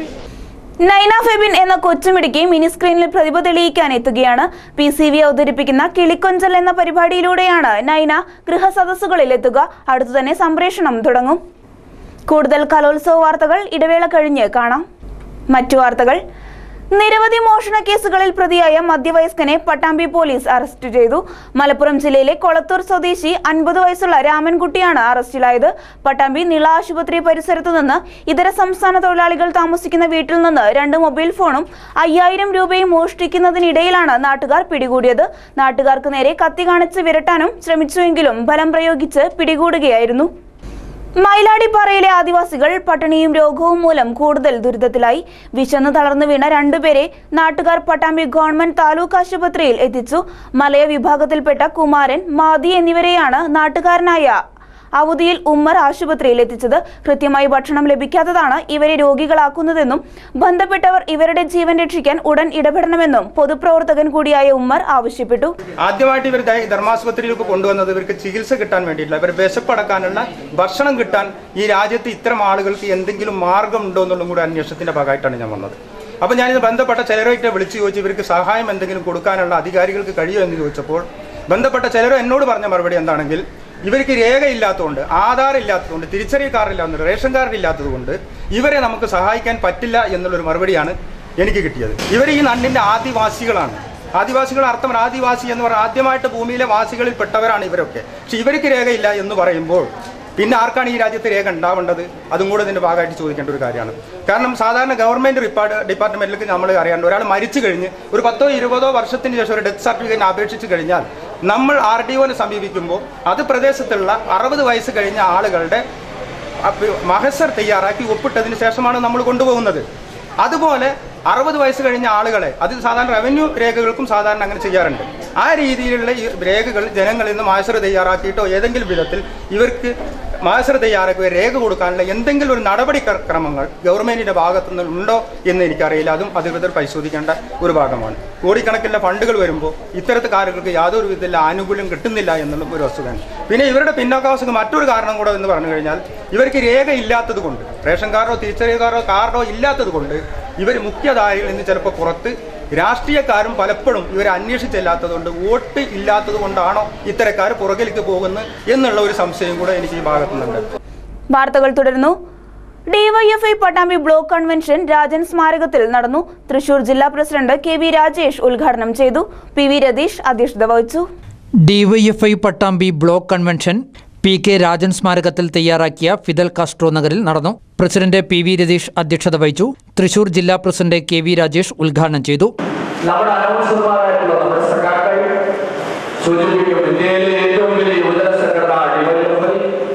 നൈന ഫെബിൻ എന്ന കൊച്ചുമിടുക്കി മിനി സ്ക്രീനിൽ പ്രതിഭ തെളിയിക്കാൻ എത്തുകയാണ് പി സി വി അവതരിപ്പിക്കുന്ന കിളിക്കൊഞ്ചൽ എന്ന പരിപാടിയിലൂടെയാണ് നൈന ഗൃഹസദസ്സുകളിൽ എത്തുക അടുത്തു തന്നെ സംപ്രേഷണം തുടങ്ങും കൂടുതൽ കലോത്സവ വാർത്തകൾ ഇടവേള കഴിഞ്ഞ് കാണാം മറ്റു വാർത്തകൾ നിരവധി മോഷണ കേസുകളിൽ പ്രതിയായ മധ്യവയസ്കനെ പട്ടാമ്പി പോലീസ് അറസ്റ്റ് ചെയ്തു മലപ്പുറം ജില്ലയിലെ കൊളത്തൂർ സ്വദേശി അൻപത് വയസ്സുള്ള രാമൻകുട്ടിയാണ് അറസ്റ്റിലായത് പട്ടാമ്പി നിള ആശുപത്രി പരിസരത്തു നിന്ന് ഇതര സംസ്ഥാന തൊഴിലാളികൾ താമസിക്കുന്ന വീട്ടിൽ നിന്ന് രണ്ട് മൊബൈൽ ഫോണും അയ്യായിരം രൂപയും മോഷ്ടിക്കുന്നതിനിടയിലാണ് നാട്ടുകാർ പിടികൂടിയത് നാട്ടുകാർക്ക് നേരെ കത്തി കാണിച്ച് വിരട്ടാനും ശ്രമിച്ചുവെങ്കിലും ബലം പ്രയോഗിച്ച് പിടികൂടുകയായിരുന്നു മയിലാടിപ്പാറയിലെ ആദിവാസികൾ പട്ടിണിയും രോഗവും മൂലം കൂടുതൽ ദുരിതത്തിലായി വിശന്ന് തളർന്നു വീണ രണ്ടുപേരെ നാട്ടുകാർ പട്ടാമ്പി ഗവൺമെന്റ് താലൂക്ക് ആശുപത്രിയിൽ എത്തിച്ചു മലയ വിഭാഗത്തിൽപ്പെട്ട കുമാരൻ മാതി എന്നിവരെയാണ് നാട്ടുകാരനായ അവധിയിൽ ഉമ്മർ ആശുപത്രിയിൽ എത്തിച്ചത് കൃത്യമായി ഭക്ഷണം ലഭിക്കാത്തതാണ് ഇവരെ രോഗികളാക്കുന്നതെന്നും ബന്ധപ്പെട്ടവർ ഇവരുടെ ജീവൻ രക്ഷിക്കാൻ ഉടൻ ഇടപെടണമെന്നും പൊതുപ്രവർത്തകൻ കൂടിയായ ഉമ്മർ ആവശ്യപ്പെട്ടു ആദ്യമായിട്ട് ഇവർ ദൈ- ധർമാശുപത്രിയിലേക്ക് കൊണ്ടുവന്നത് ഇവർക്ക് ചികിത്സ കിട്ടാൻ വേണ്ടിയിട്ടില്ല ഇവർ വിശപ്പടക്കാനുള്ള ഭക്ഷണം കിട്ടാൻ ഈ രാജ്യത്ത് ഇത്തരം ആളുകൾക്ക് എന്തെങ്കിലും മാർഗം ഉണ്ടോ എന്നുള്ളതും കൂടെ അന്വേഷണത്തിന്റെ ഭാഗമായിട്ടാണ് ഞാൻ വന്നത് അപ്പൊ ഞാനിത് ബന്ധപ്പെട്ട ചിലരായിട്ട് വിളിച്ചു ചോദിച്ചു ഇവർക്ക് സഹായം എന്തെങ്കിലും കൊടുക്കാനുള്ള അധികാരികൾക്ക് കഴിയുമോ എന്ന് ചോദിച്ചപ്പോൾ ബന്ധപ്പെട്ട ചിലരും എന്നോട് പറഞ്ഞ മറുപടി എന്താണെങ്കിൽ ഇവർക്ക് രേഖയില്ലാത്തതുകൊണ്ട് ആധാർ ഇല്ലാത്തതുകൊണ്ട് തിരിച്ചറിയൽ കാർഡില്ലാത്തതുകൊണ്ട് റേഷൻ കാർഡ് ഇല്ലാത്തതുകൊണ്ട് ഇവരെ നമുക്ക് സഹായിക്കാൻ പറ്റില്ല എന്നുള്ളൊരു മറുപടിയാണ് എനിക്ക് കിട്ടിയത് ഇവർ ഈ നാടിന്റെ ആദിവാസികളാണ് ആദിവാസികൾ അർത്ഥം ആദിവാസി എന്ന് പറഞ്ഞാൽ ആദ്യമായിട്ട് ഭൂമിയിലെ വാസികളിൽ പെട്ടവരാണ് ഇവരൊക്കെ പക്ഷെ ഇവർക്ക് രേഖയില്ല എന്ന് പറയുമ്പോൾ പിന്നെ ആർക്കാണ് ഈ രാജ്യത്ത് രേഖ ഉണ്ടാവേണ്ടത് അതും കൂടെ ഇതിന്റെ ഭാഗമായിട്ട് ചോദിക്കേണ്ട ഒരു കാര്യമാണ് കാരണം സാധാരണ ഗവൺമെന്റ് റിപ്പാർട്ട് ഡിപ്പാർട്ട്മെന്റിലേക്ക് നമ്മൾ അറിയാണ്ട് ഒരാൾ മരിച്ചു കഴിഞ്ഞ് ഒരു പത്തോ ഇരുപതോ വർഷത്തിന് ശേഷം ഒരു ഡെത്ത് സർട്ടിഫിക്കറ്റ് അപേക്ഷിച്ച് കഴിഞ്ഞാൽ നമ്മൾ ആർ ഡി ഒനെ സമീപിക്കുമ്പോൾ അത് പ്രദേശത്തുള്ള അറുപത് വയസ്സ് കഴിഞ്ഞ ആളുകളുടെ അപ്പ- മഹസർ തയ്യാറാക്കി ഒപ്പിട്ടതിന് ശേഷമാണ് നമ്മൾ കൊണ്ടുപോകുന്നത് അതുപോലെ അറുപത് വയസ്സ് കഴിഞ്ഞ ആളുകളെ അത് സാധാരണ റവന്യൂ രേഖകൾക്കും സാധാരണ അങ്ങനെ ചെയ്യാറുണ്ട് ആ രീതിയിലുള്ള ഈ രേഖകൾ ജനങ്ങളിൽ നിന്ന് മാസർ തയ്യാറാക്കിയിട്ടോ ഏതെങ്കിലും വിധത്തിൽ ഇവർക്ക് മാസർ തയ്യാറാക്കുക രേഖ കൊടുക്കാനുള്ള എന്തെങ്കിലും ഒരു നടപടി ക്ര- ക്രമങ്ങൾ ഗവൺമെന്റിന്റെ ഭാഗത്തു നിന്ന് ഉണ്ടോ എന്ന് എനിക്കറിയില്ല അതും അധികൃതർ പരിശോധിക്കേണ്ട ഒരു ഭാഗമാണ് കോടിക്കണക്കിനുള്ള ഫണ്ടുകൾ വരുമ്പോൾ ഇത്തരത്തുകാരുകൾക്ക് യാതൊരു വിധത്തിലുള്ള ആനുകൂല്യം കിട്ടുന്നില്ല എന്നുള്ള ഒരു വസ്തുതയാണ് പിന്നെ ഇവരുടെ പിന്നോക്കാവസ്ഥക്ക് മറ്റൊരു കാരണം കൂടെ എന്ന് പറഞ്ഞു കഴിഞ്ഞാൽ ഇവർക്ക് രേഖ ഇല്ലാത്തത് കൊണ്ട് റേഷൻ കാർഡോ തിരിച്ചറിയൽ കാർഡോ കാർഡോ ഇല്ലാത്തത് കൊണ്ട് ഇവർ മുഖ്യധാരയിൽ നിന്ന് ചിലപ്പോൾ പുറത്ത് രാഷ്ട്രീയക്കാരും പലപ്പോഴും ഇവരെ അന്വേഷിച്ചില്ലാത്തത് കൊണ്ട് വോട്ട് ഇല്ലാത്തത് കൊണ്ടാണോ ഇത്തരക്കാർ പുറകിലേക്ക് പോകുന്നത് എന്നുള്ള ഒരു സംശയം കൂടെ എനിക്ക് ഈ ഭാഗത്തുനിന്നുണ്ട് വാർത്തകൾ തുടരുന്നു DYFI Pattambi block convention Rajan സ്മാരകത്തിൽ നടന്നു തൃശൂർ ജില്ലാ പ്രസിഡന്റ് കെ വി രാജേഷ് ഉദ്ഘാടനം ചെയ്തു പി വി രതീഷ് അധ്യക്ഷത വഹിച്ചു DYFI Pattambi block convention P K Rajan സ്മാരകത്തിൽ തയ്യാറാക്കിയ ഫിദൽ കാസ്ട്രോ നഗറിൽ നടന്നു പ്രസിഡന്റ് പി വി രതീഷ് അധ്യക്ഷത വഹിച്ചു തൃശൂർ ജില്ലാ പ്രസിഡന്റ് കെ വി രാജേഷ് ഉദ്ഘാടനം ചെയ്തു നമ്മുടെ അനൗൺസർമാരായിട്ടുള്ള നമ്മുടെ സഖാക്കൾ സൂചിപ്പിക്കും ഇന്ത്യയിലെ ഏറ്റവും വലിയ യുവജന സംഘടന ഡിവൈഎഫ്ഐ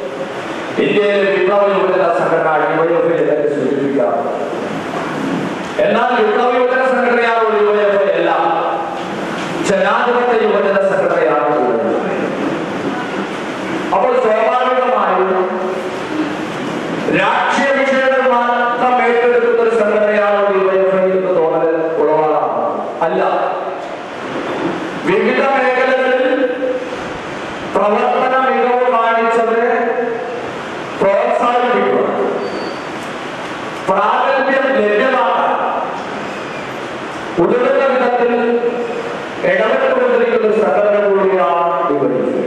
ഇന്ത്യയിലെ വിപ്ലവ യുവജന സംഘടന ഡിവൈഎഫ്ഐ എന്നൊക്കെ സൂചിപ്പിക്കാം എന്നാൽ വിപ്ലവ യുവജന സംഘടനയാണ് ഡിവൈഎഫ്ഐ അല്ല ജനാധിപത്യ യുവജന സംഘടനയാണ് ഡിവൈഎഫ്ഐ അപ്പോൾ സ്വാഭാവികമായും രാഷ്ട്രീയ വിഷയങ്ങൾ മാത്രം ഏറ്റെടുക്കുന്ന ഒരു സംഘടനയാണ് ഡിവൈഎഫ്ഐ എന്ന് ഉതകുന്ന വിധത്തിൽ ഇടപെട്ടുകൊണ്ടിരിക്കുന്ന സംഘടന കൂടിയാണ് ഡിവൈഎഫ്ഐ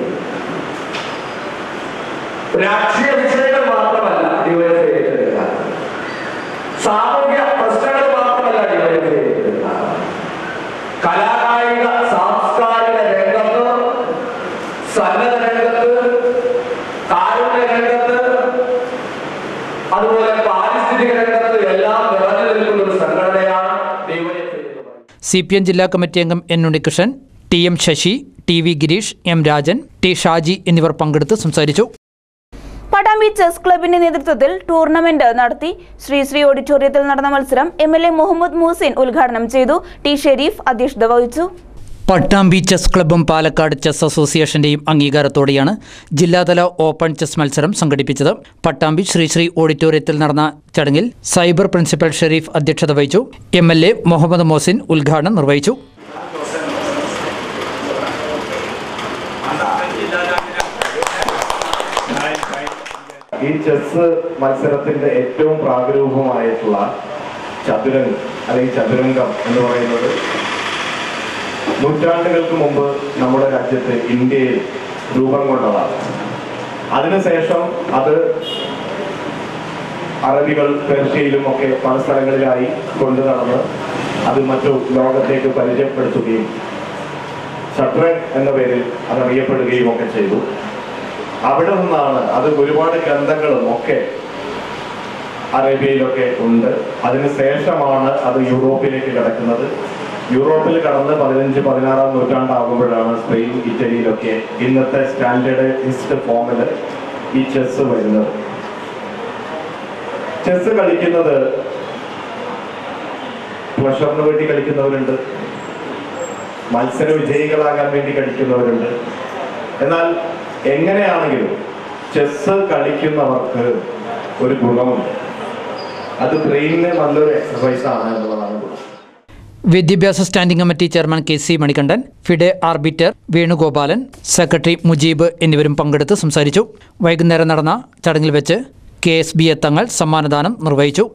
രാഷ്ട്രീയ വിഷയങ്ങൾ മാത്രമല്ല ഡിവൈഎഫ്ഐ ഏറ്റെടുക്കുക സാമൂഹ്യ പ്രശ്നങ്ങൾ മാത്രമല്ല ഡിവൈഎഫ്ഐ ഏറ്റെടുക്കുക കലാകായിക സാംസ്കാരിക രംഗത്ത് സന്നദ്ധ രംഗത്ത് കാരുണ്യ രംഗത്ത് അതുപോലെ പാരിസ്ഥിതിക രംഗത്ത് എല്ലാം നിറഞ്ഞു നിൽക്കുന്ന ഒരു സംഘടനയാണ് ഡിവൈഎഫ്ഐ സി പി എം ജില്ലാ കമ്മിറ്റി അംഗം N Unnikrishnan T M Sasi T V Gireesh M Rajan T Shaji എന്നിവർ പങ്കെടുത്ത് സംസാരിച്ചു പട്ടാമ്പി ചെസ് ക്ലബിന്റെ നേതൃത്വത്തിൽ ടൂർണമെന്റ് നടത്തി ശ്രീശ്രീ ഓഡിറ്റോറിയത്തിൽ നടന്ന മത്സരം M L A Muhammed Muhsin ഉദ്ഘാടനം ചെയ്തു ടി ഷെരീഫ് അധ്യക്ഷത വഹിച്ചു പട്ടാമ്പി ചെസ് ക്ലബ്ബും പാലക്കാട് ചെസ് അസോസിയേഷന്റെയും അംഗീകാരത്തോടെയാണ് ജില്ലാതല ഓപ്പൺ ചെസ് മത്സരം സംഘടിപ്പിച്ചത് പട്ടാമ്പി ശ്രീശ്രീ ഓഡിറ്റോറിയത്തിൽ നടന്ന ചടങ്ങിൽ സൈബർ പ്രിൻസിപ്പൽ ഷെരീഫ് അധ്യക്ഷത വഹിച്ചു M L A Muhammed Mohsin ഉദ്ഘാടനം നിർവഹിച്ചു ഈ ചെസ് മത്സരത്തിന്റെ ഏറ്റവും പ്രാഗരൂപമായിട്ടുള്ള ചതുരംഗം അല്ലെങ്കിൽ ചതുരംഗം എന്ന് പറയുന്നത് നൂറ്റാണ്ടുകൾക്ക് മുമ്പ് നമ്മുടെ രാജ്യത്ത് ഇന്ത്യയിൽ രൂപം കൊണ്ടതാണ് അതിനുശേഷം അത് അറബികൾ പേർഷ്യയിലും ഒക്കെ പല സ്ഥലങ്ങളിലായി കൊണ്ടു നടന്ന് അത് മറ്റു ലോകത്തേക്ക് പരിചയപ്പെടുത്തുകയും ഷട്രൻ എന്ന പേരിൽ അത് അറിയപ്പെടുകയും ഒക്കെ ചെയ്തു അവിടെ നിന്നാണ് അത് ഒരുപാട് ഗ്രന്ഥങ്ങളും ഒക്കെ അറേബ്യയിലൊക്കെ ഉണ്ട് അതിനുശേഷമാണ് അത് യൂറോപ്പിലേക്ക് കിടക്കുന്നത് യൂറോപ്പിൽ കടന്ന് പതിനഞ്ച് പതിനാറാം നൂറ്റാണ്ടാകുമ്പോഴാണ് സ്പെയിൻ ഇറ്റലിയിലൊക്കെ ഇന്നത്തെ സ്റ്റാൻഡേർഡൈസ്ഡ് ഫോമിൽ ഈ ചെസ് വരുന്നത് ചെസ് കളിക്കുന്നത് പ്ലഷറിന് വേണ്ടി കളിക്കുന്നവരുണ്ട് മത്സര വിജയികളാകാൻ വേണ്ടി കളിക്കുന്നവരുണ്ട് എന്നാൽ എങ്ങനെയാണെങ്കിലും ചെസ് കളിക്കുന്നവർക്ക് ഒരു ഗുണമുണ്ട് അത് ബ്രെയിനിന് നല്ലൊരു എക്സസൈസ് ആണ് എന്നുള്ളതാണ് ഗുണം വിദ്യാഭ്യാസ standing committee chairman K C Manikandan FIDE arbiter Venugopalan secretary Mujeeb എന്നിവരും പങ്കെടുത്ത് സംസാരിച്ചു വൈകുന്നേരം നടന്ന ചടങ്ങിൽ വെച്ച് കെ എസ് ബി തങ്ങൾ സമ്മാനദാനം നിർവഹിച്ചു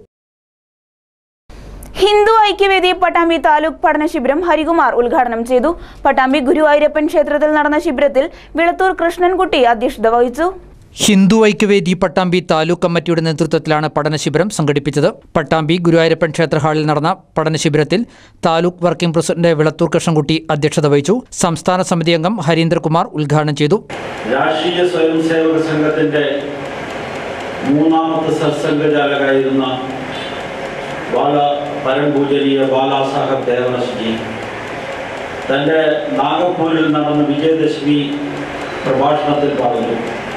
ഹിന്ദു ഐക്യവേദി പട്ടാമ്പി താലൂക്ക് പഠന ശിബിരം ഹരികുമാർ ഉദ്ഘാടനം ചെയ്തു പട്ടാമ്പി ഗുരുവായൂരപ്പൻ ക്ഷേത്രത്തിൽ നടന്ന ശിബിരത്തിൽ വിളത്തൂർ കൃഷ്ണൻകുട്ടി അധ്യക്ഷത വഹിച്ചു ഹിന്ദു ഐക്യവേദി പട്ടാമ്പി താലൂക്ക് കമ്മിറ്റിയുടെ നേതൃത്വത്തിലാണ് പഠനശിബിരം സംഘടിപ്പിച്ചത് പട്ടാമ്പി ഗുരുവായൂരപ്പൻ ക്ഷേത്ര ഹാളിൽ നടന്ന പഠനശിബിരത്തിൽ താലൂക്ക് വർക്കിംഗ് പ്രസിഡന്റ് വിളത്തൂർ കൃഷ്ണൻകുട്ടി അധ്യക്ഷത വഹിച്ചു സംസ്ഥാന സമിതി അംഗം ഹരീന്ദ്രകുമാർ ഉദ്ഘാടനം ചെയ്തു രാഷ്ട്രീയ സ്വയം സേവക സംഘത്തിന്റെ മൂന്നാമത്തെ സത്സംഗചാലകായിരുന്ന ബാല പരംപൂജനീയ ബാലാസാഹബ് ദേവനസ്ജി തൻ്റെ നാഗപ്പൂരിൽ നടന്ന വിജയദശമി പ്രഭാഷണത്തിൽ പറഞ്ഞു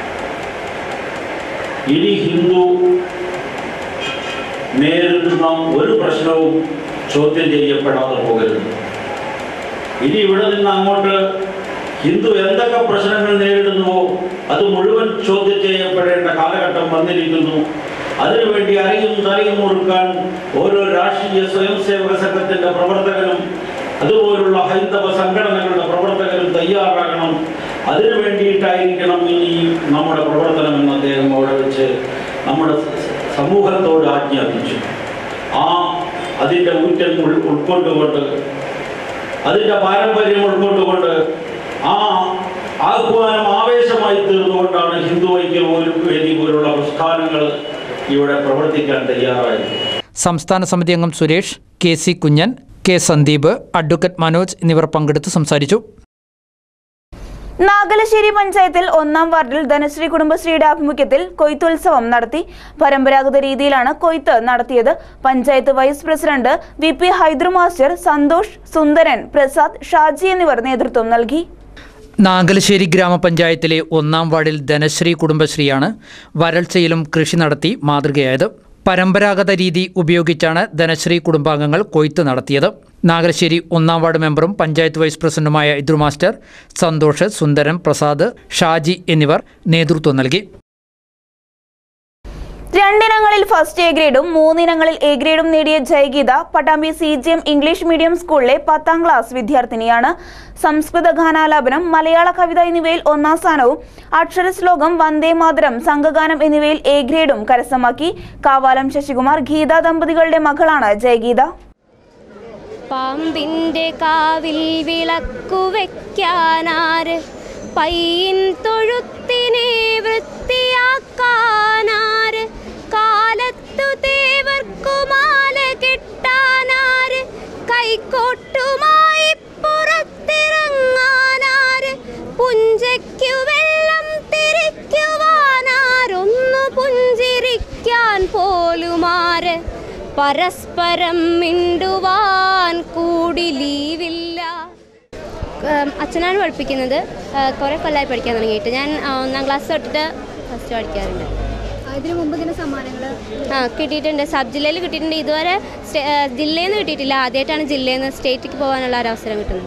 ഇനി ഹിന്ദു നേരിടുന്ന ഒരു പ്രശ്നവും ചോദ്യം ചെയ്യപ്പെടാതെ പോകരുത് ഇനി ഇവിടെ നിന്ന് അങ്ങോട്ട് ഹിന്ദു എന്തൊക്കെ പ്രശ്നങ്ങൾ നേരിടുന്നുവോ അത് മുഴുവൻ ചോദ്യം ചെയ്യപ്പെടേണ്ട കാലഘട്ടം വന്നിരിക്കുന്നു അതിനുവേണ്ടി അറിയും തറിയും മുറുക്കാൻ ഓരോ രാഷ്ട്രീയ സ്വയം സേവക സംഘത്തിന്റെ പ്രവർത്തകരും അതുപോലുള്ള ഹൈന്ദവ സംഘടനകളുടെ പ്രവർത്തകരും തയ്യാറാകണം അതിനു വേണ്ടിയിട്ടായിരിക്കണം ഇനി നമ്മുടെ പ്രവർത്തനം എന്ന് അദ്ദേഹം അവിടെ വെച്ച് നമ്മുടെ സമൂഹത്തോട് ആജ്ഞാപിച്ചു ആ അതിൻ്റെ ഊറ്റം ഉൾ ഉൾക്കൊണ്ടുകൊണ്ട് അതിൻ്റെ പാരമ്പര്യം ഉൾക്കൊണ്ടുകൊണ്ട് ആ ആഹ്വാനം ആവേശമായി തീർന്നുകൊണ്ടാണ് ഹിന്ദു ഐക്യ പോലും വേദി പോലുള്ള പ്രസ്ഥാനങ്ങൾ ഇവിടെ പ്രവർത്തിക്കാൻ തയ്യാറായത് സംസ്ഥാന സമിതി അംഗം Suresh K C Kunjan K Sandeep advocate Manoj എന്നിവർ പങ്കെടുത്ത് സംസാരിച്ചു നാഗലശ്ശേരി പഞ്ചായത്തിൽ ഒന്നാം വാർഡിൽ ധനശ്രീ കുടുംബശ്രീയുടെ ആഭിമുഖ്യത്തിൽ കൊയ്ത്തുത്സവം നടത്തി പരമ്പരാഗത രീതിയിലാണ് കൊയ്ത്ത് നടത്തിയത് panchayat vice president V P Haidru master Santhosh Sundaran Prasad Shaji എന്നിവർ നേതൃത്വം നൽകി നാഗലശ്ശേരി ഗ്രാമപഞ്ചായത്തിലെ ഒന്നാം വാർഡിൽ ധനശ്രീ കുടുംബശ്രീയാണ് വരൾച്ചയിലും കൃഷി നടത്തി മാതൃകയായത് പരമ്പരാഗത രീതി ഉപയോഗിച്ചാണ് ധനശ്രീ കുടുംബാംഗങ്ങൾ കൊയ്ത്ത് നടത്തിയത് നാഗലശ്ശേരി ഒന്നാം വാർഡ് മെമ്പറും പഞ്ചായത്ത് വൈസ് പ്രസിഡന്റുമായ ഇദ്രു മാസ്റ്റർ സന്തോഷ് സുന്ദരൻ പ്രസാദ് ഷാജി എന്നിവർ നേതൃത്വം നൽകി രണ്ടിനങ്ങളിൽ ഫസ്റ്റ് എ ഗ്രേഡും മൂന്നിനങ്ങളിൽ എ ഗ്രേഡും നേടിയ Jayageetha Pattambi C G M English medium സ്കൂളിലെ പത്താം ക്ലാസ് വിദ്യാർത്ഥിനിയാണ് സംസ്കൃത ഗാനാലാപനം മലയാള കവിത എന്നിവയിൽ ഒന്നാം സ്ഥാനവും അക്ഷരശ്ലോകം വന്ദേ മാതരം സംഘഗാനം എന്നിവയിൽ എ ഗ്രേഡും കരസ്ഥമാക്കി കാവാലം ശശികുമാർ ഗീത ദമ്പതികളുടെ മകളാണ് ജയഗീത പാമ്പിൻ്റെ കാവിൽ വിളക്കു വയ്ക്കാനാര് പയ്യൻ തൊഴുത്തിനെ വൃത്തിയാക്കാനാര് കാലത്തു തേവർക്കു മാല കെട്ടാനാര് കൈക്കോട്ടുമായി പുറത്തിറങ്ങാനാര് പുഞ്ചയ്ക്കു വെള്ളം തിരിക്കുവാനാരൊന്നു പുഞ്ചിരിക്കാൻ പോലുമാര് പരസ്പരം മിണ്ടുവാൻ കൂടി ലീവില്ല ഏം, അച്ഛനാണ് പഠിപ്പിക്കുന്നത് കുറേ കൊല്ലമായി പഠിക്കാൻ തുടങ്ങിയിട്ട് ഞാൻ ആ, ഒന്നാം ക്ലാസ് തൊട്ടിട്ട് ഫസ്റ്റ് പഠിക്കാറുണ്ട് ഇതിനു മുമ്പ് ഇങ്ങനെ സമ്മാനങ്ങൾ ആ കിട്ടിയിട്ടുണ്ട് സബ് ജില്ലയിൽ കിട്ടിയിട്ടുണ്ട് ഇതുവരെ സ്റ്റേ- ഏ, ജില്ലയിൽ നിന്ന് കിട്ടിയിട്ടില്ല ആദ്യമായിട്ടാണ് ജില്ലയിൽ നിന്ന് സ്റ്റേറ്റിലേക്ക് പോകാനുള്ള ഒരു അവസരം കിട്ടുന്നത്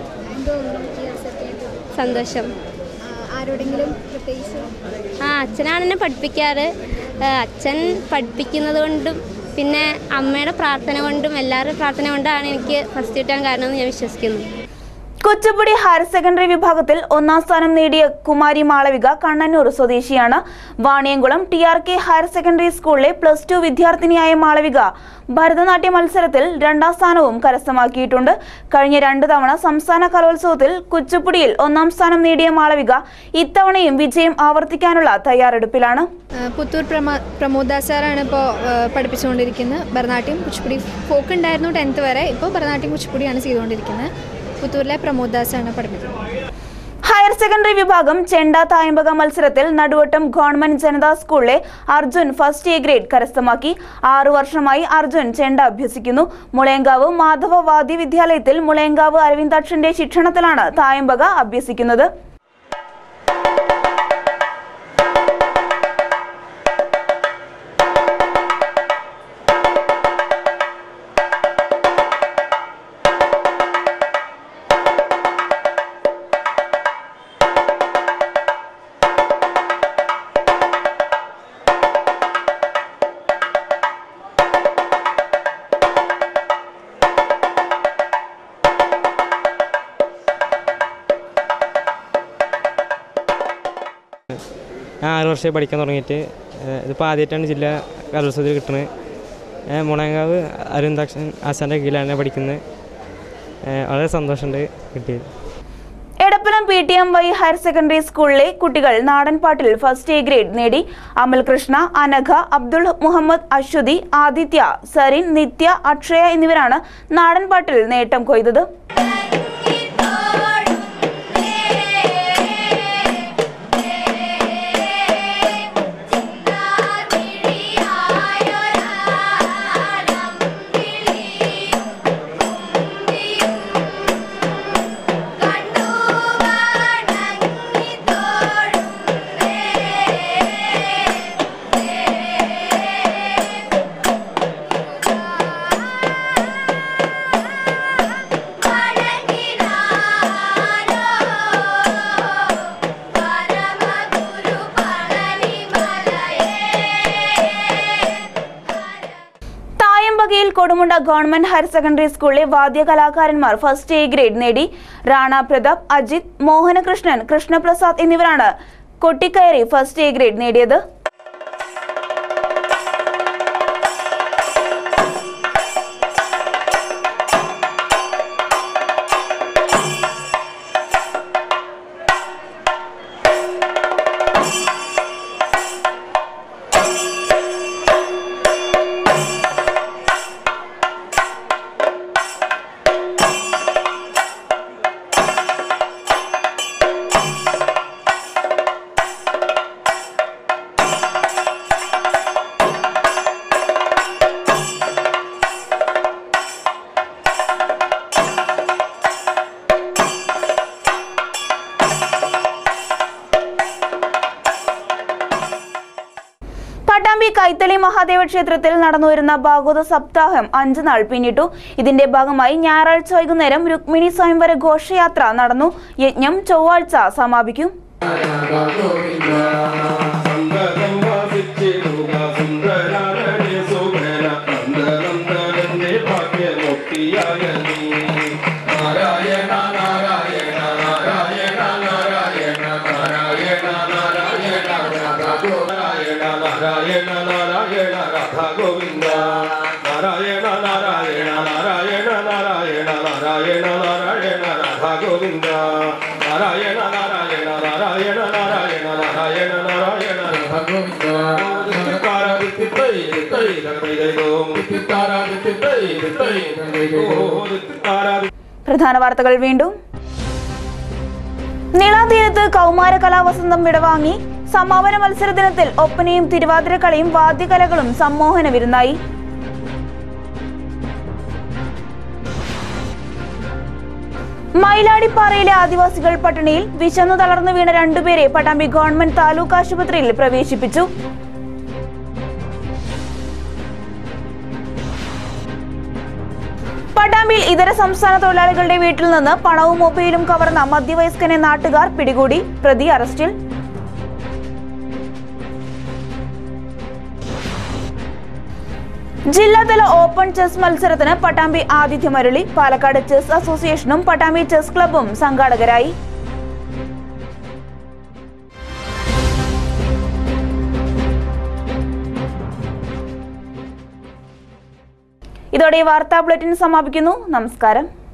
സന്തോഷം ആരോടെങ്കിലും പ്രത്യേകിച്ച് ആ അച്ഛനാണ് എന്നെ പഠിപ്പിക്കാറ് ഏ, അച്ഛൻ പഠിപ്പിക്കുന്നത് കൊണ്ടും പിന്നെ അമ്മയുടെ പ്രാർത്ഥന കൊണ്ടും എല്ലാവരുടെയും പ്രാർത്ഥന കൊണ്ടാണ് എനിക്ക് ഫസ്റ്റ് കിട്ടാൻ കാരണമെന്ന് ഞാൻ വിശ്വസിക്കുന്നു കുച്ചപ്പുടി ഹയർ സെക്കൻഡറി വിഭാഗത്തിൽ ഒന്നാം സ്ഥാനം നേടിയ കുമാരി മാളവിക കണ്ണന്നൂർ സ്വദേശിയാണ് Vaniyamkulam T R K higher secondary സ്കൂളിലെ പ്ലസ് ടു വിദ്യാർത്ഥിനിയായ മാളവിക ഭരതനാട്യ മത്സരത്തിൽ രണ്ടാം സ്ഥാനവും കരസ്ഥമാക്കിയിട്ടുണ്ട് കഴിഞ്ഞ രണ്ട് തവണ സംസ്ഥാന കലോത്സവത്തിൽ കുച്ചുപ്പുടിയിൽ ഒന്നാം സ്ഥാനം നേടിയ മാളവിക ഇത്തവണയും വിജയം ആവർത്തിക്കാനുള്ള തയ്യാറെടുപ്പിലാണ് ആ, പുത്തൂർ പ്രമ പ്രമോദ് സാറാണ് ഇപ്പോൾ പഠിപ്പിച്ചുകൊണ്ടിരിക്കുന്നത് ഭരതനാട്യം കുച്ചിപ്പുടി ഫോക്ക് ഉണ്ടായിരുന്നു ടെൻത്ത് വരെ ഇപ്പോൾ ഭരതനാട്യം കുച്ചിപ്പുടിയാണ് ചെയ്തുകൊണ്ടിരിക്കുന്നത് പുത്തൂരിലെ പ്രമോദ് ദാസാണ് പഠിപ്പിക്കുന്നത് ഹയർ സെക്കൻഡറി വിഭാഗം ചെണ്ട തായമ്പക മത്സരത്തിൽ നടുവട്ടം ഗവൺമെന്റ് ജനതാ സ്കൂളിലെ അർജുൻ ഫസ്റ്റ് എ ഗ്രേഡ് കരസ്ഥമാക്കി ആറു വർഷമായി അർജുൻ ചെണ്ട അഭ്യസിക്കുന്നു മുളയങ്കാവ് മാധവ വാദ്യ വിദ്യാലയത്തിൽ മുളയങ്കാവ് അരവിന്ദാക്ഷന്റെ ശിക്ഷണത്തിലാണ് തായമ്പക അഭ്യസിക്കുന്നത് ഞാൻ ആറ് വർഷമായി പഠിക്കാൻ തുടങ്ങിയിട്ട് ഏഹ് ഇതിപ്പോൾ ആദ്യമായിട്ടാണ് ജില്ലാ കലോത്സവത്തിൽ കിട്ടുന്നത് ഞാൻ മുളയങ്കാവ് അരുന്താക്ഷൻ ആശാൻ്റെ കീഴിലാണ് ഞാൻ പഠിക്കുന്നത് ഏഹ് വളരെ സന്തോഷമുണ്ട് കിട്ടിയത് Edappalam P T M Y higher secondary സ്കൂളിലെ കുട്ടികൾ നാടൻ പാട്ടിൽ ഫസ്റ്റ് എ ഗ്രേഡ് നേടി അമൽ കൃഷ്ണ അനഘ അബ്ദുൾ മുഹമ്മദ് അശ്വതി ആദിത്യ സരിൻ നിത്യ അക്ഷയ എന്നിവരാണ് നാടൻ പാട്ടിൽ നേട്ടം കൊയ്തത് തായമ്പകയിൽ കൊടുമുണ്ട ഗവൺമെന്റ് ഹയർ സെക്കൻഡറി സ്കൂളിലെ വാദ്യ കലാകാരന്മാർ ഫസ്റ്റ് എ ഗ്രേഡ് നേടി റാണ പ്രതാപ് അജിത് മോഹനകൃഷ്ണൻ കൃഷ്ണപ്രസാദ് എന്നിവരാണ് കൊട്ടിക്കയറി ഫസ്റ്റ് എ ഗ്രേഡ് നേടിയത് പട്ടാമ്പി കൈത്തളി മഹാദേവ ക്ഷേത്രത്തിൽ നടന്നുവരുന്ന ഭാഗവത സപ്താഹം അഞ്ചു നാൾ പിന്നിട്ടു ഇതിന്റെ ഭാഗമായി ഞായറാഴ്ച വൈകുന്നേരം രുക്മിണി സ്വയംവര ഘോഷയാത്ര നടന്നു യജ്ഞം ചൊവ്വാഴ്ച സമാപിക്കും നാരായണ നാരായണ നാരായണ നാരായണ നാരായണ നാരായണ നാരായണ നാരായണ നാരായണ രാധ ഗോവിന്ദ നാരായണ നാരായണ നാരായണ നാരായണ നാരായണ നാരായണ നാരായണ രാധാ ഗോവിന്ദ നാരായണ നാരായണ നാരായണ നാരായണ നാരായണ നാരായണ രാധാ ഗോവിന്ദ ദിത്തിത്താര ദിത്തിത്തൈ ദിത്തൈ ദൈതോ ദിത്തിത്താര ദിത്തിത്തൈ ദിത്തൈ ദൈതോ ദിത്തിത്താര പ്രധാന വാർത്തകൾ വീണ്ടും നീളാതീരത്ത് കൗമാര കലാവസന്തം വിടവാങ്ങി സമാപന മത്സര ദിനത്തിൽ ഒപ്പനയും തിരുവാതിരക്കളിയും വാദ്യകലകളും സമ്മോഹന വിരുന്നായി മയിലാടിപ്പാറയിലെ ആദിവാസികൾ പട്ടിണിയിൽ വിശന്നു തളർന്നു വീണ രണ്ടുപേരെ പട്ടാമ്പി ഗവൺമെന്റ് താലൂക്ക് ആശുപത്രിയിൽ പ്രവേശിപ്പിച്ചു പട്ടാമ്പിയിൽ ഇതര സംസ്ഥാന തൊഴിലാളികളുടെ വീട്ടിൽ നിന്ന് പണവും മൊബൈലും കവർന്ന മധ്യവയസ്കനെ നാട്ടുകാർ പിടികൂടി പ്രതി അറസ്റ്റിൽ ജില്ലാതല ഓപ്പൺ ചെസ് മത്സരത്തിന് പട്ടാമ്പി ആതിഥ്യമരുളി പാലക്കാട് ചെസ് അസോസിയേഷനും പട്ടാമ്പി ചെസ് ക്ലബും സംഘാടകരായി ഇതോടെ ഈ വാർത്താ ബുള്ളറ്റിൻ സമാപിക്കുന്നു നമസ്കാരം